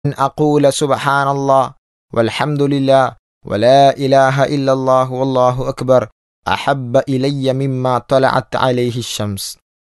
أن أقول سبحان الله والحمد لله ولا إله إلا الله والله أكبر أحب إلي مما طلعت عليه الشمس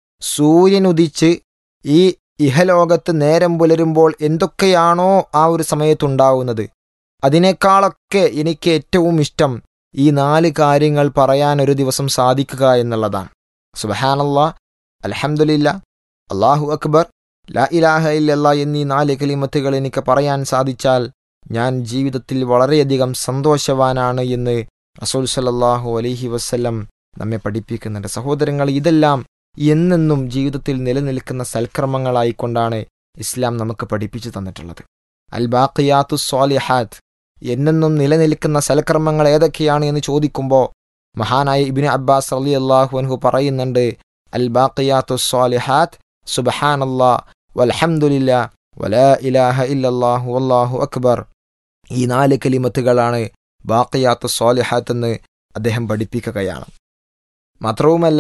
സൂര്യൻ ഉദിച്ച് ഈ ഇഹലോകത്ത് നേരം പുലരുമ്പോൾ എന്തൊക്കെയാണോ ആ ഒരു സമയത്തുണ്ടാവുന്നത് അതിനേക്കാളൊക്കെ എനിക്ക് ഏറ്റവും ഇഷ്ടം ഈ നാല് കാര്യങ്ങൾ പറയാൻ ഒരു ദിവസം സാധിക്കുക എന്നുള്ളതാണ് സുബഹാനല്ല അലഹമുല്ല അള്ളാഹു അക്ബർ ലാ ഇലാഹ ഇല്ലല്ല എന്നീ നാല് കലിമത്തുകൾ എനിക്ക് പറയാൻ സാധിച്ചാൽ ഞാൻ ജീവിതത്തിൽ വളരെയധികം സന്തോഷവാനാണ് എന്ന് റസൂൽ സല്ലാഹു അലൈഹി വസ്ല്ലം നമ്മെ പഠിപ്പിക്കുന്നുണ്ട് സഹോദരങ്ങൾ ഇതെല്ലാം എന്നെന്നും ജീവിതത്തിൽ നിലനിൽക്കുന്ന സൽക്കർമ്മങ്ങളായിക്കൊണ്ടാണ് ഇസ്ലാം നമുക്ക് പഠിപ്പിച്ചു തന്നിട്ടുള്ളത് അൽ ബാഖിയാത്തു സ്വാലിഹാത്ത് എന്നെന്നും നിലനിൽക്കുന്ന സൽക്കർമ്മങ്ങൾ ഏതൊക്കെയാണ് എന്ന് ചോദിക്കുമ്പോൾ മഹാനായ ഇബിന് അബ്ബാസ് അലി അള്ളാഹു അൻഹു പറയുന്നുണ്ട് അൽ ബാഖിയാത്തു സ്വാലിഹാത്ത് സുബഹാനല്ലാ വൽഹംദുലില്ല വലാ ഇലാഹ ഇല്ലല്ലാഹു വല്ലാഹു അക്ബർ ഈ നാല് കലിമത്തുകളാണ് ബാക്കിയാത്ത സ്വാലിഹാത്ത് എന്ന് അദ്ദേഹം പഠിപ്പിക്കുകയാണ് മാത്രവുമല്ല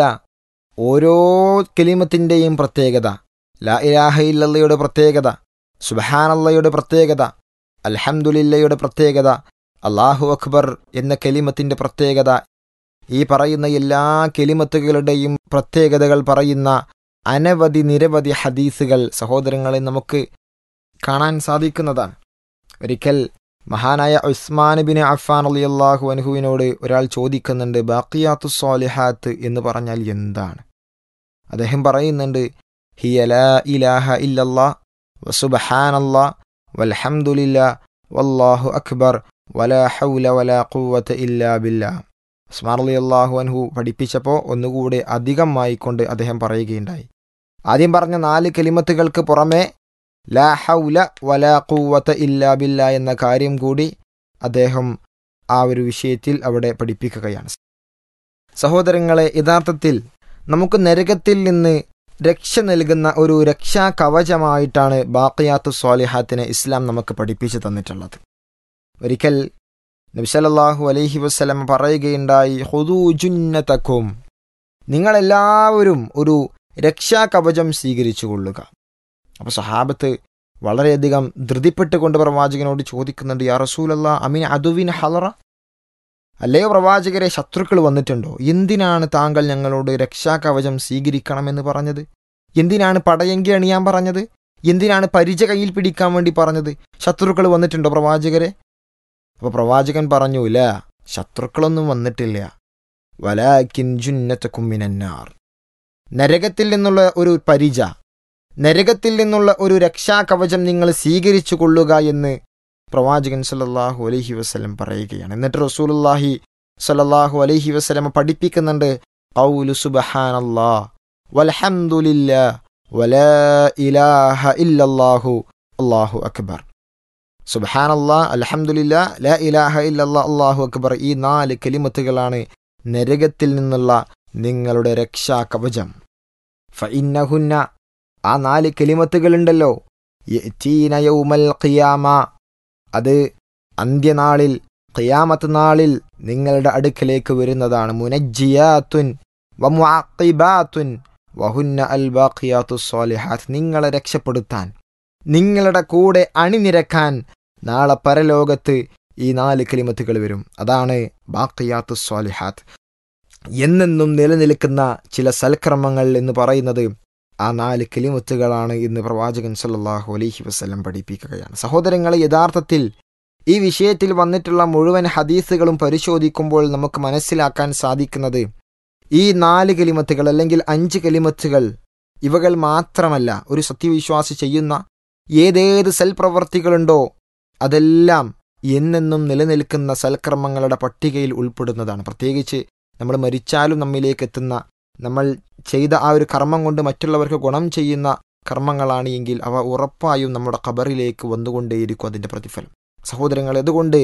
ഓരോ കലിമത്തിൻ്റെയും പ്രത്യേകത ലാ ഇലാഹ ഇല്ലല്ലയുടെ പ്രത്യേകത സുബഹാനല്ലയുടെ പ്രത്യേകത അൽഹംദുലില്ലയുടെ പ്രത്യേകത അള്ളാഹു അക്ബർ എന്ന കലിമത്തിൻ്റെ പ്രത്യേകത ഈ പറയുന്ന എല്ലാ കെലിമത്തുകളുടെയും പ്രത്യേകതകൾ പറയുന്ന അനവധി നിരവധി ഹദീസുകൾ സഹോദരങ്ങളെ നമുക്ക് കാണാൻ സാധിക്കുന്നതാണ് ഒരിക്കൽ മഹാനായ ഉസ്മാൻ ബിൻ അഫാൻ അലി അള്ളാഹു അനുഹുവിനോട് ഒരാൾ ചോദിക്കുന്നുണ്ട് ബാക്കിയാത്തു സ്വാലിഹാത്ത് എന്ന് പറഞ്ഞാൽ എന്താണ് അദ്ദേഹം പറയുന്നുണ്ട് ഹിയല ഇലാഹ ഇല്ലല്ലാ വസുബഹാനല്ലാ വൽഹംദുലില്ല വല്ലാഹു അക്ബർ വലാ ഹൗല വലാ ഖുവത ഇല്ലാ ബില്ലാ ഉസ്മാൻ അലി അള്ളാഹു അൻഹു പഠിപ്പിച്ചപ്പോൾ ഒന്നുകൂടെ അധികമായിക്കൊണ്ട് അദ്ദേഹം പറയുകയുണ്ടായി ആദ്യം പറഞ്ഞ നാല് കലിമത്തുകൾക്ക് പുറമെ ലാ ഹൗല വലാ ഖുവത ഇല്ലാ ബില്ല എന്ന കാര്യം കൂടി അദ്ദേഹം ആ ഒരു വിഷയത്തിൽ അവിടെ പഠിപ്പിക്കുകയാണ് സഹോദരങ്ങളെ യഥാർത്ഥത്തിൽ നമുക്ക് നരകത്തിൽ നിന്ന് രക്ഷ നൽകുന്ന ഒരു രക്ഷാ കവചമായിട്ടാണ് ബാക്കിയാത്തു സ്വാലിഹാത്തിനെ ഇസ്ലാം നമുക്ക് പഠിപ്പിച്ചു തന്നിട്ടുള്ളത് ഒരിക്കൽ നബ്സലല്ലാഹു അലൈഹി വസ്ലം പറയുകയുണ്ടായി ഹുദൂ ജുന്നതക്കും നിങ്ങളെല്ലാവരും ഒരു രക്ഷാ കവചം സ്വീകരിച്ചു കൊള്ളുക അപ്പോൾ സഹാബത്ത് വളരെയധികം ധൃതിപ്പെട്ടുകൊണ്ട് പ്രവാചകനോട് ചോദിക്കുന്നുണ്ട് യാ റസൂലല്ല അമീൻ അദുവിൻ ഹലറ അല്ലയോ പ്രവാചകരെ ശത്രുക്കൾ വന്നിട്ടുണ്ടോ എന്തിനാണ് താങ്കൾ ഞങ്ങളോട് രക്ഷാകവചം സ്വീകരിക്കണമെന്ന് പറഞ്ഞത് എന്തിനാണ് പടയങ്കി അണിയാൻ പറഞ്ഞത് എന്തിനാണ് പരിച കയ്യിൽ പിടിക്കാൻ വേണ്ടി പറഞ്ഞത് ശത്രുക്കൾ വന്നിട്ടുണ്ടോ പ്രവാചകരെ അപ്പോൾ പ്രവാചകൻ പറഞ്ഞു ഇല്ല ശത്രുക്കളൊന്നും വന്നിട്ടില്ല വലാക്കിൻ ജുന്നത്തക്കുമ്മിനാർ നരകത്തിൽ നിന്നുള്ള ഒരു പരിച നരകത്തിൽ നിന്നുള്ള ഒരു രക്ഷാകവചം നിങ്ങൾ സ്വീകരിച്ചു കൊള്ളുക എന്ന് പ്രവാചകൻ സല്ലല്ലാഹു അലൈഹി വസ്ലം പറയുകയാണ് എന്നിട്ട് റസൂലുല്ലാഹി സല്ലല്ലാഹു അലൈഹി വസ്ലം പഠിപ്പിക്കുന്നുണ്ട് ഖൗലു സുബ്ഹാനല്ലാ വൽഹംദുലില്ലാ വലാ ഇലാഹ ഇല്ലല്ലാഹു അല്ലാഹു അക്ബർ സുബ്ഹാനല്ലാ അൽഹംദുലില്ലാ ലാ ഇലാഹ ഇല്ലല്ലാ അല്ലാഹു അക്ബർ ഈ നാല് കലിമത്തുകളാണ് നരകത്തിൽ നിന്നുള്ള നിങ്ങളുടെ രക്ഷാ കവചം ഫഇന്നഹുന്ന ആ നാല് കലിമത്തുകളുണ്ടല്ലോ യഅ്തീന യൗമൽ ഖിയാമ അത് അന്ത്യനാളിൽ ഖിയാമത്ത് നാളിൽ നിങ്ങളുടെ അടുക്കലേക്ക് വരുന്നതാണ് മുനജ്ജിയാത്തുൻ വമുഅഖിബാത്തുൻ വഹുന്ന അൽ ബാഖിയാത്തു സ്വാലിഹാത്ത് നിങ്ങളെ രക്ഷപ്പെടുത്താൻ നിങ്ങളുടെ കൂടെ അണിനിരക്കാൻ നാളെ പരലോകത്ത് ഈ നാല് കലിമത്തുകൾ വരും അതാണ് ബാഖിയാത്തു സ്വാലിഹാത്ത് എന്നെന്നും നിലനിൽക്കുന്ന ചില സൽക്രമങ്ങൾ എന്ന് പറയുന്നത് ആ നാല് കലിമുത്തുകളാണ് ഇന്ന് പ്രവാചകൻ സല്ലാഹു അലൈഹി വസ്ലം പഠിപ്പിക്കുകയാണ് സഹോദരങ്ങളെ യഥാർത്ഥത്തിൽ ഈ വിഷയത്തിൽ വന്നിട്ടുള്ള മുഴുവൻ ഹദീസുകളും പരിശോധിക്കുമ്പോൾ നമുക്ക് മനസ്സിലാക്കാൻ സാധിക്കുന്നത് ഈ നാല് കലിമത്തുകൾ അല്ലെങ്കിൽ അഞ്ച് കലിമത്തുകൾ ഇവകൾ മാത്രമല്ല ഒരു സത്യവിശ്വാസി ചെയ്യുന്ന ഏതേത് സൽപ്രവർത്തികളുണ്ടോ അതെല്ലാം എന്നെന്നും നിലനിൽക്കുന്ന സൽക്കർമ്മങ്ങളുടെ പട്ടികയിൽ ഉൾപ്പെടുന്നതാണ് പ്രത്യേകിച്ച് നമ്മൾ മരിച്ചാലും നമ്മിലേക്ക് എത്തുന്ന നമ്മൾ ചെയ്ത ആ ഒരു കർമ്മം കൊണ്ട് മറ്റുള്ളവർക്ക് ഗുണം ചെയ്യുന്ന കർമ്മങ്ങളാണ് എങ്കിൽ അവ ഉറപ്പായും നമ്മുടെ ഖബറിലേക്ക് വന്നുകൊണ്ടേയിരിക്കും അതിൻ്റെ പ്രതിഫലം സഹോദരങ്ങൾ അതുകൊണ്ട്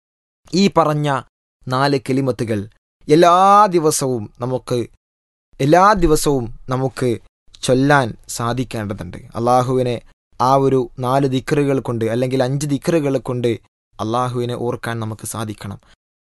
ഈ പറഞ്ഞ നാല് കെലിമത്തുകൾ എല്ലാ ദിവസവും നമുക്ക് എല്ലാ ദിവസവും നമുക്ക് ചൊല്ലാൻ സാധിക്കേണ്ടതുണ്ട് അള്ളാഹുവിനെ ആ ഒരു നാല് ദിക്കറുകൾ കൊണ്ട് അല്ലെങ്കിൽ അഞ്ച് ദിക്കറുകൾ കൊണ്ട് അള്ളാഹുവിനെ ഓർക്കാൻ നമുക്ക് സാധിക്കണം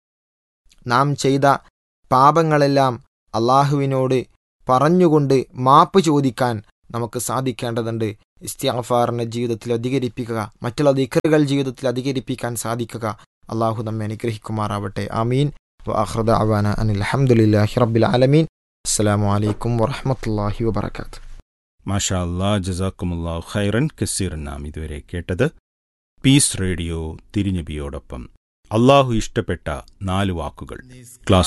നാം ചെയ്ത പാപങ്ങളെല്ലാം അള്ളാഹുവിനോട് പറഞ്ഞുകൊണ്ട് മാപ്പ് ചോദിക്കാൻ നമുക്ക് സാധിക്കേണ്ടതുണ്ട് ഇസ്തിയാഫാറിനെ ജീവിതത്തിൽ അധികരിപ്പിക്കുക മറ്റുള്ള ദിക്കറുകൾ ജീവിതത്തിൽ അധികരിപ്പിക്കാൻ സാധിക്കുക അള്ളാഹു നമ്മെ അനുഗ്രഹിക്കുമാറാവട്ടെ ആമീൻ വാഹൃദ അവാന അനിൽ അഹമ്മദില്ലാഹി റബ്ബിൽ ആലമീൻ അസ്സലാമു അലൈക്കും വറഹമത്തല്ലാഹി വബർക്കാത്തു മാഷാ അല്ലാ ജസാക്കുമുല്ലാ ഖൈറൻ കസീർ നാം ഇതുവരെ കേട്ടത് പീസ് റേഡിയോ തിരിഞ്ഞബിയോടൊപ്പം അള്ളാഹു ഇഷ്ടപ്പെട്ട നാല് വാക്കുകൾ ക്ലാസ്